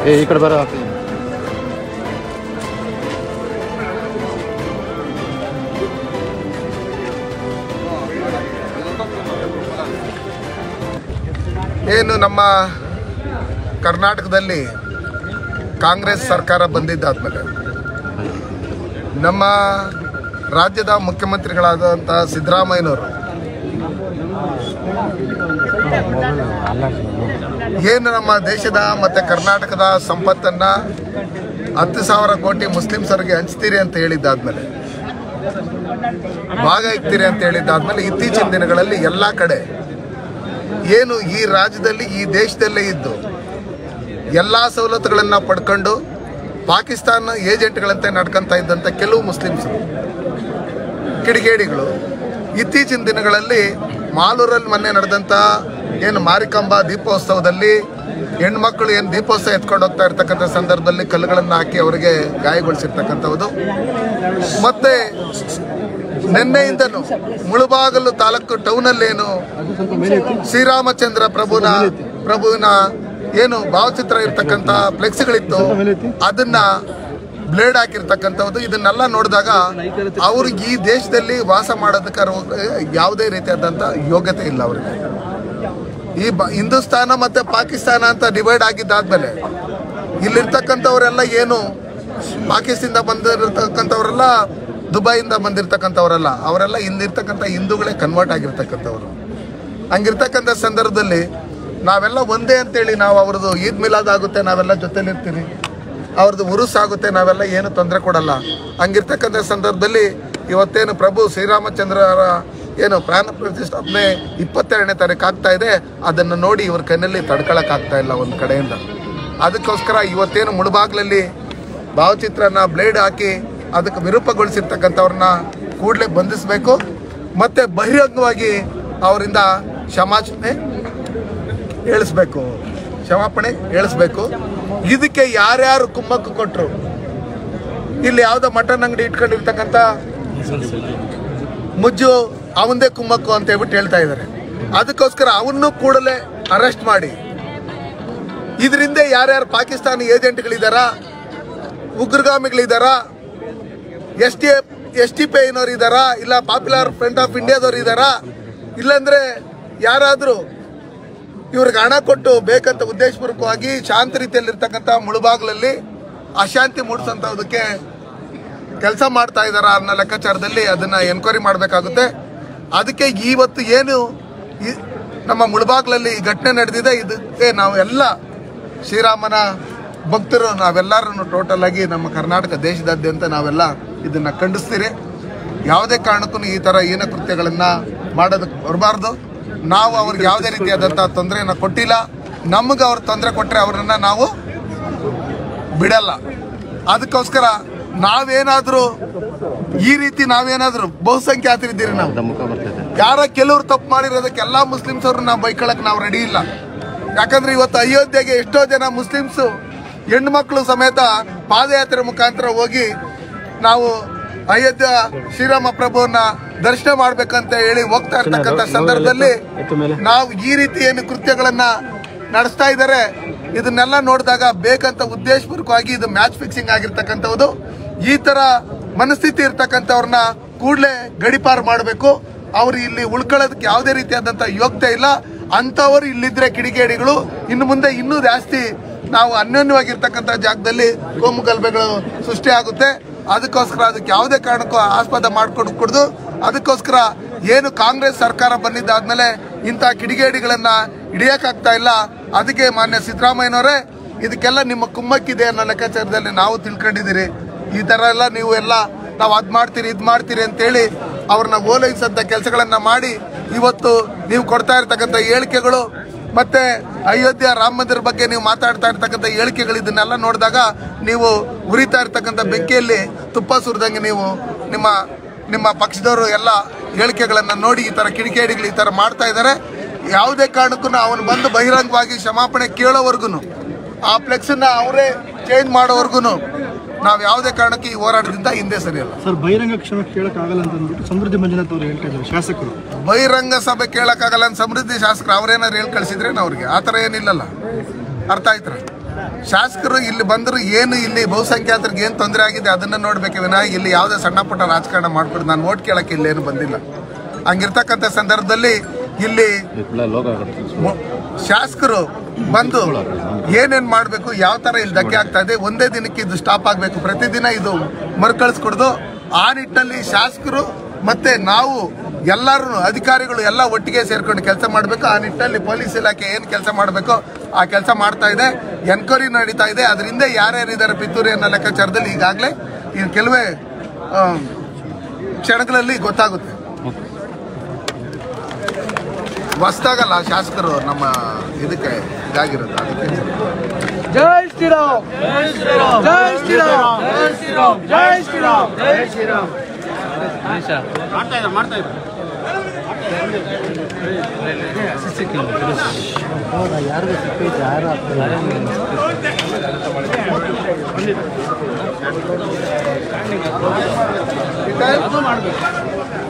ಏ ಈ ಕಡೆ ಬರೋ ಏನು ನಮ್ಮ ಕರ್ನಾಟಕದಲ್ಲಿ ಕಾಂಗ್ರೆಸ್ ಸರ್ಕಾರ ಬಂದಿದ್ದಾದ್ಮೇಲೆ ನಮ್ಮ ರಾಜ್ಯದ ಮುಖ್ಯಮಂತ್ರಿಗಳಾದಂಥ ಸಿದ್ದರಾಮಯ್ಯನವರು ಏನು ನಮ್ಮ ದೇಶದ ಮತ್ತು ಕರ್ನಾಟಕದ ಸಂಪತ್ತನ್ನು ಹತ್ತು ಸಾವಿರ ಕೋಟಿ ಮುಸ್ಲಿಮ್ಸರಿಗೆ ಹಂಚ್ತೀರಿ ಅಂತ ಹೇಳಿದ್ದಾದ್ಮೇಲೆ ಭಾಗ ಇಕ್ತೀರಿ ಅಂತ ಹೇಳಿದ್ದಾದ್ಮೇಲೆ ಇತ್ತೀಚಿನ ದಿನಗಳಲ್ಲಿ ಎಲ್ಲ ಕಡೆ ಏನು ಈ ರಾಜ್ಯದಲ್ಲಿ ಈ ದೇಶದಲ್ಲೇ ಇದ್ದು ಎಲ್ಲ ಸವಲತ್ತುಗಳನ್ನು ಪಡ್ಕೊಂಡು ಪಾಕಿಸ್ತಾನ ಏಜೆಂಟ್ಗಳಂತೆ ನಡ್ಕೊಂತ ಇದ್ದಂಥ ಕೆಲವು ಮುಸ್ಲಿಮ್ಸ್ ಕಿಡಿಗೇಡಿಗಳು ಇತ್ತೀಚಿನ ದಿನಗಳಲ್ಲಿ ಮಾಲೂರಲ್ಲಿ ಮೊನ್ನೆ ನಡೆದಂಥ ಏನು ಮಾರಿಕಾಂಬ ದೀಪೋತ್ಸವದಲ್ಲಿ ಹೆಣ್ಮಕ್ಳು ಏನು ದೀಪೋತ್ಸವ ಎತ್ಕೊಂಡು ಹೋಗ್ತಾ ಇರ್ತಕ್ಕಂಥ ಸಂದರ್ಭದಲ್ಲಿ ಕಲ್ಲುಗಳನ್ನು ಹಾಕಿ ಅವರಿಗೆ ಗಾಯಗೊಳಿಸಿರ್ತಕ್ಕಂಥದ್ದು ಮತ್ತೆ ನಿನ್ನೆಯಿಂದನೂ ಮುಳುಬಾಗಲು ತಾಲೂಕು ಟೌನಲ್ಲೇನು ಶ್ರೀರಾಮಚಂದ್ರ ಪ್ರಭುನ ಪ್ರಭುವಿನ ಏನು ಭಾವಚಿತ್ರ ಇರ್ತಕ್ಕಂಥ ಫ್ಲೆಕ್ಸ್ಗಳಿತ್ತು ಅದನ್ನ ಬ್ಲೇಡ್ ಹಾಕಿರ್ತಕ್ಕಂಥದ್ದು ಇದನ್ನೆಲ್ಲ ನೋಡಿದಾಗ ಅವರು ಈ ದೇಶದಲ್ಲಿ ವಾಸ ಮಾಡೋದಕ್ಕೆ ಅವ್ರು ಯಾವುದೇ ರೀತಿಯಾದಂಥ ಯೋಗ್ಯತೆ ಇಲ್ಲ ಅವರಿಗೆ ಈ ಬ ಹಿಂದೂಸ್ತಾನ ಮತ್ತು ಪಾಕಿಸ್ತಾನ ಅಂತ ಡಿವೈಡ್ ಆಗಿದ್ದಾದ್ಮೇಲೆ ಇಲ್ಲಿರ್ತಕ್ಕಂಥವರೆಲ್ಲ ಏನು ಪಾಕಿಸ್ತಾನದಿಂದ ಬಂದಿರತಕ್ಕಂಥವರೆಲ್ಲ ದುಬೈಯಿಂದ ಬಂದಿರತಕ್ಕಂಥವರೆಲ್ಲ ಅವರೆಲ್ಲ ಇಲ್ಲಿರ್ತಕ್ಕಂಥ ಹಿಂದೂಗಳೇ ಕನ್ವರ್ಟ್ ಆಗಿರ್ತಕ್ಕಂಥವ್ರು ಹಂಗಿರ್ತಕ್ಕಂಥ ಸಂದರ್ಭದಲ್ಲಿ ನಾವೆಲ್ಲ ಒಂದೇ ಅಂತೇಳಿ ನಾವು ಅವ್ರದ್ದು ಈದ್ ಮಿಲಾದ್ ಆಗುತ್ತೆ ನಾವೆಲ್ಲ ಜೊತೆಲಿರ್ತೀವಿ ಅವ್ರದ್ದು ಉರುಸ್ ಆಗುತ್ತೆ ನಾವೆಲ್ಲ ಏನು ತೊಂದರೆ ಕೊಡಲ್ಲ ಹಂಗಿರ್ತಕ್ಕಂಥ ಸಂದರ್ಭದಲ್ಲಿ ಇವತ್ತೇನು ಪ್ರಭು ಶ್ರೀರಾಮಚಂದ್ರರ ಏನು ಪ್ರಾಣ ಪ್ರತಿಷ್ಠಾಪನೆ ಇಪ್ಪತ್ತೆರಡನೇ ತಾರೀಕು ಆಗ್ತಾ ಇದೆ ಅದನ್ನು ನೋಡಿ ಇವ್ರ ಕೈನಲ್ಲಿ ತಡ್ಕೊಳಕ್ ಆಗ್ತಾ ಇಲ್ಲ ಒಂದು ಕಡೆಯಿಂದ ಅದಕ್ಕೋಸ್ಕರ ಇವತ್ತೇನು ಮುಳುಬಾಗ್ಲಲ್ಲಿ ಭಾವಚಿತ್ರನ ಬ್ಲೇಡ್ ಹಾಕಿ ಅದಕ್ಕೆ ವಿರೂಪಗೊಳಿಸಿರ್ತಕ್ಕಂಥವ್ರನ್ನ ಕೂಡಲೇ ಬಂಧಿಸಬೇಕು ಮತ್ತೆ ಬಹಿರಂಗವಾಗಿ ಅವರಿಂದ ಕ್ಷಮಾಚನೆ ಹೇಳಿಸ್ಬೇಕು ಕ್ಷಮಾಪಣೆ ಹೇಳಿಸ್ಬೇಕು ಇದಕ್ಕೆ ಯಾರ್ಯಾರು ಕುಮ್ಮಕ್ಕು ಕೊಟ್ಟರು ಇಲ್ಲಿ ಯಾವುದೋ ಮಟನ್ ಅಂಗಡಿ ಇಟ್ಕೊಂಡಿರ್ತಕ್ಕಂಥ ಮುಜ್ಜು ಅವಂದೇ ಕುಮ್ಮಕ್ಕು ಅಂತ ಹೇಳ್ಬಿಟ್ಟು ಹೇಳ್ತಾ ಇದ್ದಾರೆ ಅದಕ್ಕೋಸ್ಕರ ಅವನ್ನೂ ಕೂಡಲೇ ಅರೆಸ್ಟ್ ಮಾಡಿ ಇದರಿಂದ ಯಾರ್ಯಾರು ಪಾಕಿಸ್ತಾನಿ ಏಜೆಂಟ್ಗಳಿದ್ದಾರಾ ಉಗ್ರಗಾಮಿಗಳಿದ್ದಾರಾ S T S T P ಐನವ್ರು ಇದ್ದಾರಾ ಇಲ್ಲ ಪಾಪ್ಯುಲರ್ ಫ್ರಂಟ್ ಆಫ್ ಇಂಡಿಯಾದವ್ರು ಇದ್ದಾರಾ ಇಲ್ಲಾಂದ್ರೆ ಯಾರಾದರೂ ಇವ್ರಿಗೆ ಹಣ ಕೊಟ್ಟು ಬೇಕಂತ ಉದ್ದೇಶಪೂರ್ವಕವಾಗಿ ಶಾಂತ ರೀತಿಯಲ್ಲಿರ್ತಕ್ಕಂಥ ಮುಳುಬಾಗ್ಲಲ್ಲಿ ಅಶಾಂತಿ ಮೂಡಿಸೋಂಥದಕ್ಕೆ ಕೆಲಸ ಮಾಡ್ತಾ ಇದ್ದಾರಾ ಅನ್ನೋ ಲೆಕ್ಕಾಚಾರದಲ್ಲಿ ಅದನ್ನ ಎನ್ಕ್ವೈರಿ ಮಾಡಬೇಕಾಗುತ್ತೆ ಅದಕ್ಕೆ ಇವತ್ತು ಏನು ಈ ನಮ್ಮ ಮುಳುಬಾಗ್ಲಲ್ಲಿ ಈ ಘಟನೆ ನಡೆದಿದೆ ಇದಕ್ಕೆ ನಾವು ಎಲ್ಲ ಶ್ರೀರಾಮನ ಭಕ್ತರು ನಾವೆಲ್ಲರೂ ಟೋಟಲ್ ಆಗಿ ನಮ್ಮ ಕರ್ನಾಟಕ ದೇಶದಾದ್ಯಂತ ನಾವೆಲ್ಲ ಇದನ್ನ ಖಂಡಿಸ್ತೀರಿ ಯಾವುದೇ ಕಾರಣಕ್ಕೂ ಈ ಥರ ಹೀನ ಕೃತ್ಯಗಳನ್ನ ಮಾಡೋದಕ್ಕೆ ಬರಬಾರ್ದು ನಾವು ಅವ್ರಿಗೆ ಯಾವುದೇ ರೀತಿಯಾದಂಥ ತೊಂದರೆಯನ್ನು ಕೊಟ್ಟಿಲ್ಲ ನಮಗೆ ಅವ್ರು ತೊಂದರೆ ಕೊಟ್ಟರೆ ಅವರನ್ನ ನಾವು ಬಿಡಲ್ಲ ಅದಕ್ಕೋಸ್ಕರ ನಾವೇನಾದ್ರೂ ಈ ರೀತಿ ನಾವೇನಾದ್ರೂ ಬಹುಸಂಖ್ಯಾತರಿದ್ದೀರಿ ನಾವು ಮುಖ ಬರ್ತೈತೆ ಯಾರ ಕೆಲವ್ರು ತಪ್ಪು ಮಾಡಿರೋದಕ್ಕೆ ಎಲ್ಲಾ ಮುಸ್ಲಿಮ್ಸ್ ಅವ್ರನ್ನ ನಾವು ಬೈಕೊಳಕ್ ನಾವು ರೆಡಿ ಇಲ್ಲ ಯಾಕಂದ್ರೆ ಇವತ್ತು ಅಯೋಧ್ಯೆಗೆ ಎಷ್ಟೋ ಜನ ಮುಸ್ಲಿಮ್ಸ್ ಹೆಣ್ಮಕ್ಳು ಸಮೇತ ಪಾದಯಾತ್ರೆ ಮುಖಾಂತರ ಹೋಗಿ ನಾವು ಅಯೋಧ್ಯ ಶ್ರೀರಾಮ ಪ್ರಭುವನ್ನ ದರ್ಶನ ಮಾಡ್ಬೇಕಂತ ಹೇಳಿ ಹೋಗ್ತಾ ಇರ್ತಕ್ಕಂಥ ಸಂದರ್ಭದಲ್ಲಿ ನಾವು ಈ ರೀತಿ ಏನು ಕೃತ್ಯಗಳನ್ನ ನಡೆಸ್ತಾ ಇದ್ದಾರೆ ಇದನ್ನೆಲ್ಲ ನೋಡಿದಾಗ ಬೇಕಂತ ಉದ್ದೇಶಪೂರ್ವಕವಾಗಿ ಇದು ಮ್ಯಾಚ್ ಫಿಕ್ಸಿಂಗ್ ಆಗಿರ್ತಕ್ಕಂಥದ್ದು ಈ ತರ ಮನಸ್ಥಿತಿ ಇರ್ತಕ್ಕಂಥವ್ರನ್ನ ಕೂಡಲೇ ಗಡಿಪಾರು ಮಾಡಬೇಕು ಅವ್ರು ಇಲ್ಲಿ ಉಳ್ಕೊಳ್ಳೋದಕ್ಕೆ ಯಾವುದೇ ರೀತಿಯಾದಂಥ ಯೋಗ್ಯತೆ ಇಲ್ಲ ಅಂಥವ್ರು ಇಲ್ಲಿದ್ರೆ ಕಿಡಿಗೇಡಿಗಳು ಇನ್ನು ಮುಂದೆ ಇನ್ನೂ ಜಾಸ್ತಿ ನಾವು ಅನ್ಯೋನ್ಯವಾಗಿರ್ತಕ್ಕಂಥ ಜಾಗದಲ್ಲಿ ಕೋಮು ಗಲಭೆಗಳು ಸೃಷ್ಟಿ ಆಗುತ್ತೆ ಅದಕ್ಕೋಸ್ಕರ ಅದಕ್ಕೆ ಯಾವುದೇ ಕಾರಣಕ್ಕೂ ಆಸ್ಪದ ಮಾಡ್ಕೊಂಡು ಕುಡ್ದು ಅದಕ್ಕೋಸ್ಕರ ಏನು ಕಾಂಗ್ರೆಸ್ ಸರ್ಕಾರ ಬಂದಿದ್ದಾದ್ಮೇಲೆ ಇಂಥ ಕಿಡಿಗೇಡಿಗಳನ್ನ ಹಿಡಿಯಕ್ಕಾಗ್ತಾ ಇಲ್ಲ ಅದಕ್ಕೆ ಮಾನ್ಯ ಸಿದ್ದರಾಮಯ್ಯನವರೇ ಇದಕ್ಕೆಲ್ಲ ನಿಮ್ಮ ಕುಮ್ಮಕ್ಕಿದೆ ಅನ್ನೋ ಲೆಕ್ಕಾಚಾರದಲ್ಲಿ ನಾವು ತಿಳ್ಕೊಂಡಿದ್ದೀರಿ ಈ ತರ ಎಲ್ಲ ನೀವು ಎಲ್ಲ ನಾವು ಅದ್ ಮಾಡ್ತೀರಿ ಇದ್ ಮಾಡ್ತೀರಿ ಅಂತೇಳಿ ಅವ್ರನ್ನ ಓಲೈಸಂತ ಕೆಲಸಗಳನ್ನ ಮಾಡಿ ಇವತ್ತು ನೀವು ಕೊಡ್ತಾ ಇರ್ತಕ್ಕಂಥ ಹೇಳಿಕೆಗಳು ಮತ್ತೆ ಅಯೋಧ್ಯ ರಾಮ ಮಂದಿರ ಬಗ್ಗೆ ನೀವು ಮಾತಾಡ್ತಾ ಇರ್ತಕ್ಕಂಥ ಹೇಳಿಕೆಗಳು ಇದನ್ನೆಲ್ಲ ನೋಡಿದಾಗ ನೀವು ಉರಿತಾ ಇರ್ತಕ್ಕಂಥ ಬೆಂಕಿಯಲ್ಲಿ ತುಪ್ಪ ಸುರಿದಂಗೆ ನೀವು ನಿಮ್ಮ ನಿಮ್ಮ ಪಕ್ಷದವರು ಎಲ್ಲ ಹೇಳಿಕೆಗಳನ್ನ ನೋಡಿ ಈ ತರ ಕಿಡಿಕೇಡಿಗಳು ಈ ತರ ಮಾಡ್ತಾ ಇದ್ದಾರೆ ಯಾವುದೇ ಕಾರಣಕ್ಕೂ ಅವನು ಬಂದು ಬಹಿರಂಗವಾಗಿ ಕ್ಷಮಾಪಣೆ ಕೇಳೋವರೆಗೂ ಆ ಫ್ಲೆಕ್ಸನ್ನ ಅವರೇ ಚೇಂಜ್ ಮಾಡೋವರೆಗೂ ನಾವು ಯಾವುದೇ ಕಾರಣಕ್ಕೆ ಈ ಹೋರಾಟದಿಂದ ಹಿಂದೆ ಸರಿಯಲ್ಲ ಸರ್ ಬಹಿರಂಗ ಕ್ಷಮ ಕೇಳಕ್ಕಾಗಲ್ಲ ಅಂತ ಅಂದ್ಬಿಟ್ಟು ಸಮೃದ್ಧಿ ಮಂಜುನಾಥ್ ಅವರು ಹೇಳ್ತಾ ಇದ್ದಾರೆ ಶಾಸಕರು ಬಹಿರಂಗ ಸಭೆ ಕೇಳಕ್ಕಾಗಲ್ಲ ಅಂತ ಸಮೃದ್ಧಿ ಶಾಸಕರು ಅವ್ರೇನಾದ್ರು ಹೇಳಿ ಕಳಿಸಿದ್ರೇನು ಅವ್ರಿಗೆ ಆ ಥರ ಏನಿಲ್ಲಲ್ಲ ಅರ್ಥ ಆಯ್ತರ ಶಾಸಕರು ಇಲ್ಲಿ ಬಂದ್ರು ಏನು ಇಲ್ಲಿ ಬಹುಸಂಖ್ಯಾತರಿಗೆ ಏನು ತೊಂದರೆ ಆಗಿದೆ ಅದನ್ನ ನೋಡ್ಬೇಕು ವಿನಃ ಇಲ್ಲಿ ಯಾವುದೇ ಸಣ್ಣ ಪುಟ್ಟ ರಾಜಕಾರಣ ಮಾಡ್ಬಿಟ್ಟು ನಾನು ಓಟ್ ಕೇಳಕ್ಕೆ ಇಲ್ಲೇನು ಬಂದಿಲ್ಲ ಹಂಗಿರ್ತಕ್ಕಂಥ ಸಂದರ್ಭದಲ್ಲಿ ಇಲ್ಲಿ ಮೊ- ಶಾಸಕರು ಬಂದು ಏನೇನ್ ಮಾಡಬೇಕು ಯಾವ ತರ ಇಲ್ಲಿ ಧಕ್ಕೆ ಆಗ್ತಾ ಇದೆ ಒಂದೇ ದಿನಕ್ಕೆ ಇದು ಸ್ಟಾಪ್ ಆಗಬೇಕು ಪ್ರತಿದಿನ ಇದು ಮರುಕಳಿಸ್ಕೊಡ್ದು ಆ ನಿಟ್ಟಿನಲ್ಲಿ ಶಾಸಕರು ಮತ್ತೆ ನಾವು ಎಲ್ಲರೂ ಅಧಿಕಾರಿಗಳು ಎಲ್ಲ ಒಟ್ಟಿಗೆ ಸೇರ್ಕೊಂಡು ಕೆಲಸ ಮಾಡಬೇಕು ಆ ನಿಟ್ಟಿನಲ್ಲಿ ಪೊಲೀಸ್ ಇಲಾಖೆ ಏನು ಕೆಲಸ ಮಾಡಬೇಕು ಆ ಕೆಲಸ ಮಾಡ್ತಾ ಇದೆ ಎನ್ಕ್ವೈರಿ ನಡೀತಾ ಇದೆ ಅದರಿಂದ ಯಾರ್ಯಾರಿದ್ದಾರೆ ಪಿತ್ತೂರಿ ಅನ್ನೋ ಲೆಕ್ಕಾಚಾರದಲ್ಲಿ ಈಗಾಗಲೇ ಇನ್ನು ಕೆಲವೇ ಆ, ಕ್ಷಣಗಳಲ್ಲಿ ಗೊತ್ತಾಗುತ್ತೆ ಹೊಸ್ದಾಗಲ್ಲ ಶಾಸಕರು ನಮ್ಮ ಇದಕ್ಕೆ ಇದಾಗಿರೋದು ಅದಕ್ಕೆ ಜೈ ಶ್ರೀರಾಮ್ ಜೈ ಶ್ರೀರಾಮ್ ಜೈ ಶ್ರೀರಾಮ್ ಜೈ ಶ್ರೀರಾಮ್ ಜೈ ಶ್ರೀರಾಮ್ ಜೈ ಶ್ರೀರಾಮ್ ಈಗ